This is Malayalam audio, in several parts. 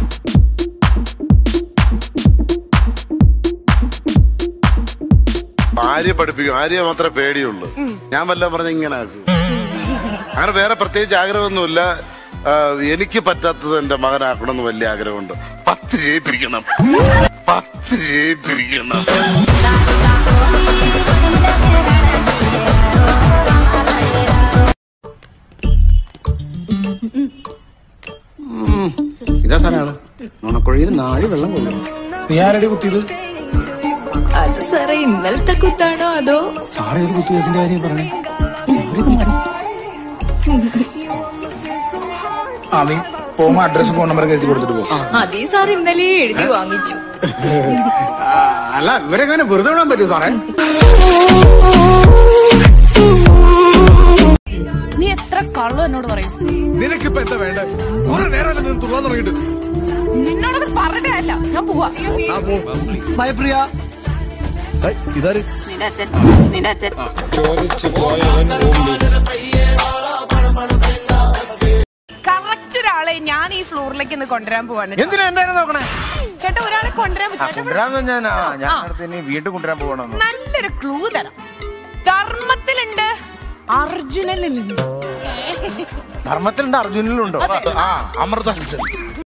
ആര്യ പഠിപ്പിക്കും ആര്യ മാത്രമേ പേടിയുള്ളൂ ഞാൻ വല്ലതും പറഞ്ഞ ഇങ്ങനെ ആക്കും അങ്ങനെ വേറെ പ്രത്യേകിച്ച് ആഗ്രഹമൊന്നുമില്ല ആ, എനിക്ക് പറ്റാത്തത് എന്റെ മകനാക്കണമെന്ന് വലിയ ആഗ്രഹമുണ്ട് പത്ത് ജയിപ്പിക്കണം പത്ത് ജയിപ്പിക്കണം ഇതാ സാധനമാണ് നുണക്കുഴിയിൽ നാല് വെള്ളം കൊള്ളും നീ ആരടി കുത്തിയത് അത് സാറേ ഇന്നലത്തെ കുത്താണോ അതോ സാറ് ഏത് കുത്തിവെച്ചിന്റെ കാര്യം പറഞ്ഞേ ആ നീ പോകുമ്പോ അഡ്രസ് ഫോൺ നമ്പർ എഴുതി കൊടുത്തിട്ട് പോകും അതീ സാർ ഇന്നലെ എഴുതി വാങ്ങിച്ചു അല്ല ഇവരെങ്ങനെ വെറുതെ വിടാൻ പറ്റുമോ സാറേ നീ എത്ര കള്ളു എന്നോട് പറയും നിനക്കിപ്പോ എന്താ വേണ്ട കുറെ നേരം നിന്ന് തുള്ളാൻ തുടങ്ങിയിട്ട് നിന്നോടത് പറഞ്ഞിട്ടേ അല്ല ഞാൻ പോവാ ഭയപ്രിയ ഇതാര് നിന്റെ അച്ഛൻ നിന്റെ അച്ഛൻ കറക്റ്റ് ഒരാളെ ഞാൻ ഈ ഫ്ലോറിലേക്ക് ഒന്ന് കൊണ്ടുവരാൻ പോവാണ് എന്തിനാ എന്റെ നോക്കണേ ചേട്ടാ ഒരാളെ കൊണ്ടുവരാൻ പോ- ചേട്ടാ കൊണ്ടുവരാന്ന് ഞാൻ ആ, ഞാൻ അടുത്ത് ഇനി വീണ്ടും കൊണ്ടുവരാൻ പോകണമെന്ന് നല്ലൊരു ക്ലൂ തരാം ധർമ്മത്തിലുണ്ട് അർജുനനുണ്ട് ധർമ്മത്തിലുണ്ട് അർജുനിലുണ്ടോ ആ അമൃതാഞ്ജൻ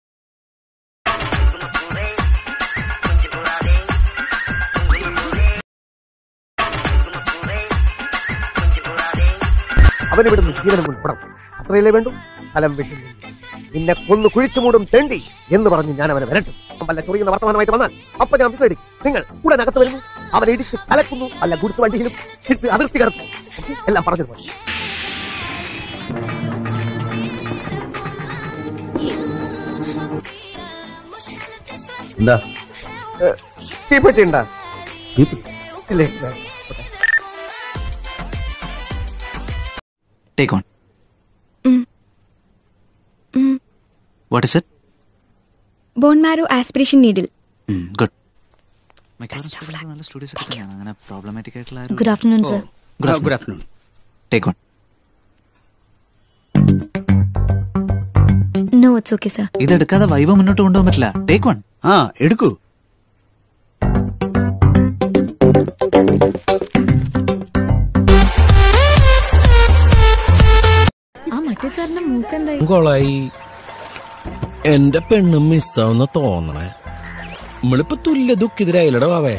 അവനിവിടുന്ന് ജീവനം ഉൾപ്പെടാം അത്രയല്ലേ വേണ്ടു ഫലം വെട്ടുന്നു നിന്നെ കൊന്നു കുഴിച്ചു മൂടും തെണ്ടി എന്ന് പറഞ്ഞ് ഞാൻ അവനെ വരട്ടും വല്ല ചൊറിയുന്ന വർത്തമാനമായിട്ട് വന്നാൽ അപ്പൊ ഞാൻ വിസടിക്കും നിങ്ങൾ ഉടൻ അകത്ത് വരുന്നു അവനെ ഇടിച്ച് കലക്കുന്നു അല്ല ഗുഡ്സ് വണ്ടിയിലും ഇട്ട് അതിർത്തി കടത്തും ഓക്കേ? എല്ലാം പറഞ്ഞത് പോലെ എന്താ തീപ്പെട്ടി ഉണ്ടാ ഇല്ലേ Take on. What is it? Bone marrow aspiration needle Mm, good. മിക്കവാറും നല്ല സ്റ്റുഡിയോസ് ഒക്കെ തന്നെയാണ് അങ്ങനെ പ്രോബ്ലമാറ്റിക് ആയിട്ടുള്ള ആരും good afternoon sir good afternoon take on no it's okay sir ഇതെടുക്കാതെ വൈവ മുന്നോട്ട് കൊണ്ടുപോകാൻ പറ്റില്ല ടേക്ക് വൺ ആ എടുക്കൂ ആ മറ്റേ സാറിന്റെ മൂക്കെന്തായി കൊളായി എന്റെ പെണ്ണും മിസ്സാവുന്ന തോന്നണേ നമ്മളിപ്പോ തുല്യ ദുഃഖിതരായില്ലടാ വാവേ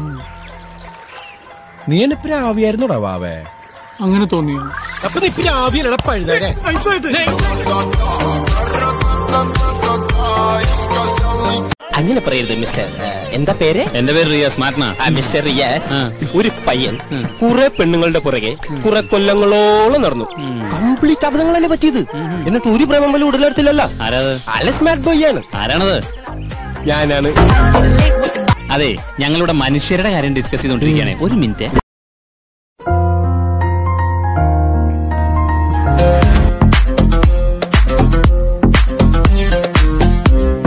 നീ എന്നെ പ്രാവിയായിരുന്നോടാ വാവേ അങ്ങനെ തോന്നിയോ അപ്പൊ നീ പ്രാവിയല്ലടാ പഴുതാരെ അങ്ങനെ പറയരുത് മിസ്റ്റർ എന്താ പേര് എന്റെ പേര് റിയാസ് മാറ്റ്ന മിസ്റ്റർ റിയാസ് ഒരു പയ്യൻ കുറെ പെണ്ണുങ്ങളുടെ പുറകെ കുറെ കൊല്ലങ്ങളോളം നടന്നു കംപ്ലീറ്റ് അബദ്ധങ്ങളല്ലേ പറ്റിയത് എന്നിട്ട് ഒരു പ്രേമം പോലും ഉടലെടുത്തില്ലല്ലോ അല്ല സ്മാർട്ട് ബോയ് ആണ് ആരാണത് ഞാനാണ് അതെ ഞങ്ങളുടെ മനുഷ്യരുടെ കാര്യം ഡിസ്കസ് ചെയ്തോണ്ടിരിക്കുകയാണ് ഒരു മിനിറ്റ്